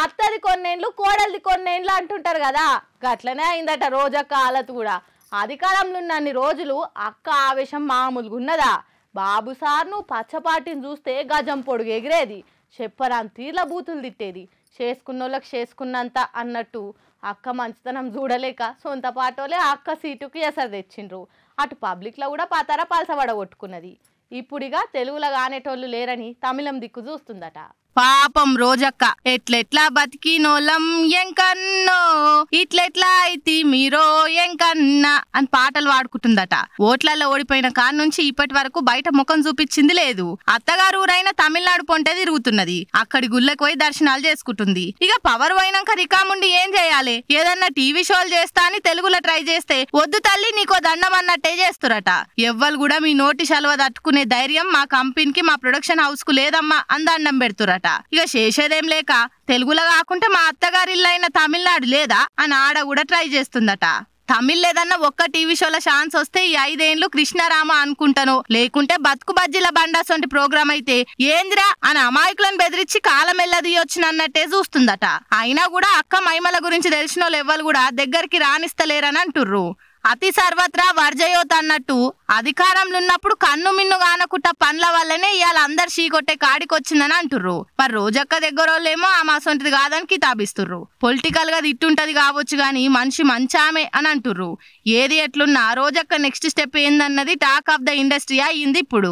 అత్తది కొన్నేండ్లు కోడలిది కొన్నేండ్లు అంటుంటారు కదా గట్లనే అయిందట రోజక్క ఆలత్ కూడా అధికారంలో ఉన్నన్ని రోజులు అక్క ఆవేశం మామూలుగా ఉన్నదా బాబు సార్ను పచ్చపాటిని చూస్తే గజం పొడుగు ఎగిరేది చెప్పరాని తీర్ల బూతులు తిట్టేది చేసుకున్నోళ్ళకి చేసుకున్నంత అన్నట్టు అక్క మంచితనం చూడలేక సొంత పాటోలే అక్క సీటుకి ఎసరు తెచ్చిండ్రు అటు పబ్లిక్లో కూడా పతార పలసబడ కొట్టుకున్నది ఇప్పుడిగా తెలుగులో కానేటోళ్ళు లేరని తమిళం దిక్కు చూస్తుందట పాపం రోజక్క ఎట్లెట్లా బతికినోళ్ళం ఎంకన్నో ఇట్లెట్లా అయితే మీరో ఎంకన్నా అని పాటలు పాడుకుంటుందట ఓట్లలో ఓడిపోయిన కాడ నుంచి ఇప్పటి వరకు బయట ముఖం చూపించింది లేదు అత్తగారు ఊరైన తమిళనాడు పొంటే తిరుగుతున్నది అక్కడి గుళ్ళకి పోయి దర్శనాలు చేసుకుంటుంది ఇక పవర్ పోయినాక రికాముండి ఏం చేయాలి ఏదన్నా టీవీ షోలు చేస్తా అని తెలుగులో ట్రై చేస్తే వద్దు తల్లి నీకో దండం అన్నట్టే చేస్తురట ఎవ్వరు కూడా మీ నోటి శల్వ తట్టుకునే ధైర్యం మా కంపెనీకి మా ప్రొడక్షన్ హౌస్ కు లేదమ్మా అని దండం పెడుతురట ఇక చేసేదేం లేక తెలుగులో కాకుంటే మా అత్తగారి ఇల్లు అయిన తమిళనాడు లేదా అని ఆడ కూడా ట్రై చేస్తుందట తమిళ్ లేదన్నా ఒక్క టీవీ షోల ఛాన్స్ వస్తే ఈ ఐదేండ్లు కృష్ణరామ అనుకుంటాను లేకుంటే బతుకు బజ్జీల బండాసొంటి ప్రోగ్రామ్ అయితే ఏందిరా అని అమాయకులను బెదిరించి కాలం అన్నట్టే చూస్తుందట అయినా కూడా అక్క మైమల గురించి తెలిసిన వాళ్ళు ఎవ్వరు కూడా దగ్గరికి రానిస్తలేరని అంటుర్రు అతి సర్వత్రా వర్జయోత్ అన్నట్టు అధికారంలో ఉన్నప్పుడు కన్ను మిన్ను గానకుట్ట పనుల వల్లనే ఇవాళ అందరు చీకొట్టే కాడికొచ్చిందని అంటుర్రు మరి రోజక్క దగ్గర వాళ్ళేమో ఆ మాసొంటిది కాదని కితాబిస్తుర్రు పొలిటికల్ గా తిట్టుంటది కావచ్చు గాని మనిషి మంచామే అని అంటుర్రు ఏది ఎట్లున్నా రోజక్క నెక్స్ట్ స్టెప్ ఏందన్నది టాక్ ఆఫ్ ద ఇండస్ట్రీ అయింది ఇప్పుడు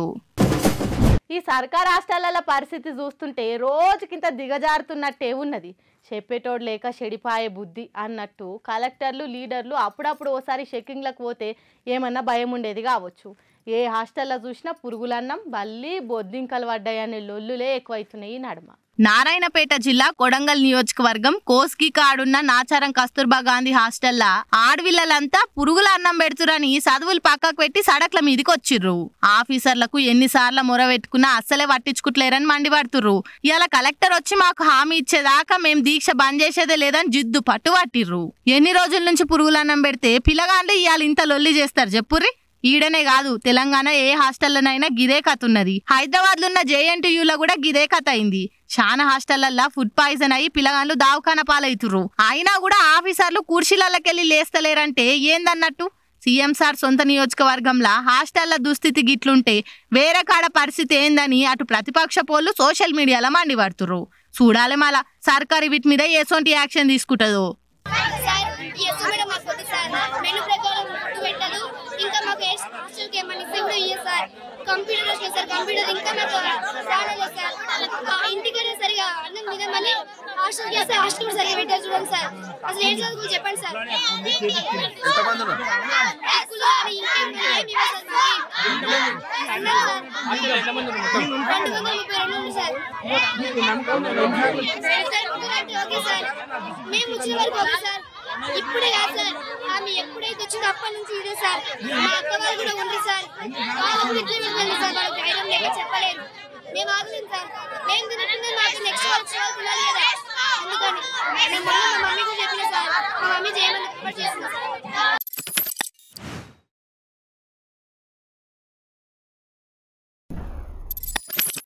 ఈ సర్కార్ హాస్టళ్ల పరిస్థితి చూస్తుంటే రోజుకింత దిగజారుతున్నట్టే ఉన్నది చెప్పేటోడు లేక చెడిపాయే బుద్ధి అన్నట్టు కలెక్టర్లు లీడర్లు అప్పుడప్పుడు ఓసారి చెక్కింగ్లకు పోతే ఏమన్నా భయం ఉండేది కావచ్చు ఏ హాస్టల్లో చూసినా పురుగులన్నం బల్లి బొద్దింకలు పడ్డాయనే లొల్లులే ఎక్కువైతున్నాయి ఈ నడుమ నారాయణపేట జిల్లా కొడంగల్ నియోజకవర్గం కోస్కి కాడున్న నాచారం కస్తూర్బా గాంధీ హాస్టల్లా ఆడవిల్లలంతా పురుగుల అన్నం పెడుతురని చదువులు పక్కకు పెట్టి సడక్ల మీదకి వచ్చిర్రు ఆఫీసర్లకు ఎన్నిసార్లు మొర పెట్టుకున్నా అస్సలే పట్టించుకుంటలేరని మండిపడుతుర్రు ఇలా కలెక్టర్ వచ్చి మాకు హామీ ఇచ్చేదాకా మేం దీక్ష బంద్ చేసేదే లేదని జిద్దు పట్టు పట్టిర్రు ఎన్ని రోజుల నుంచి పురుగుల అన్నం పెడితే పిల్లగాండ్లు ఇవాళ ఇంత లొల్లి చేస్తారు చెప్పుర్రి ఈడనే కాదు తెలంగాణ ఏ హాస్టల్లోనైనా గిదే కథ ఉన్నది హైదరాబాద్ లో ఉన్న జేఎన్టీయూలో కూడా గిదే కథ అయింది చాలా హాస్టళ్లల్లో ఫుడ్ పాయిజన్ అయ్యి పిల్లగాళ్ళు దావఖాన పాలవుతుర్రు అయినా కూడా ఆఫీసర్లు కుర్చీలకెళ్ళి లేస్తలేరంటే ఏందన్నట్టు సీఎం సార్ సొంత నియోజకవర్గంలో హాస్టళ్ల దుస్థితి గిట్లుంటే వేరే కాడ పరిస్థితి ఏందని అటు ప్రతిపక్ష పోళ్ళు సోషల్ మీడియాలో మండిపడుతుర్రు చూడాలి మళ్ళా సర్కారు వీటి మీద ఎసొంటి యాక్షన్ తీసుకుంటుందో సార్ ఈ ఎస్ మేడం మాకు వద్దు సార్ మెను ప్రకారం ఫుడ్ పెట్టదు ఇంకా మాకు హాస్టల్కి ఏమన్నా ఇస్తే కూడా ఇయ్యదు సార్ కంప్యూటర్ వచ్చింది సార్ కంప్యూటర్ ఇంకా మాకు రాలేదు సార్ ఆ ఇంటికైనా సరిగా అన్నం తినమని హాస్టల్కి వస్తే హాస్టల్ కూడా సరిగా పెట్టారు చూడండి సార్ అసలు ఏం చదువుకు చెప్పండి సార్ ఎంతమంది ఉన్నారు? బ్యాగులు అవి ఇంకేం ఏం ఇవ్వదు సార్ మాకు. అన్నం సార్ రెండు వందల ముప్పై రెండు ఉంది సార్ సార్ ముందుకంటే ఓకే సార్ మేము వచ్చిన వరకు ఓకే సార్ ఇప్పుడే కాదు సార్ ఆమె ఎప్పుడైతే వచ్చిందో అప్పటి నుంచి ఇదే సార్ మా అక్క వాళ్ళు కూడా ఉంది సార్ వాళ్ళకు ఇట్లా వెళ్ళింది సార్ వాళ్ళకి ధైర్యం లేక చెప్పలేరు మేము ఆగలేము సార్ మేము తినకుండా మాకు నెక్స్ట్ వచ్చి వాళ్ళు తినాలి కదా అందుకని నేను మొన్న మా మమ్మీ కూడా చెప్పిన సార్ మా మమ్మీ చేయమని రిక్వెస్ట్ చేసింది సార్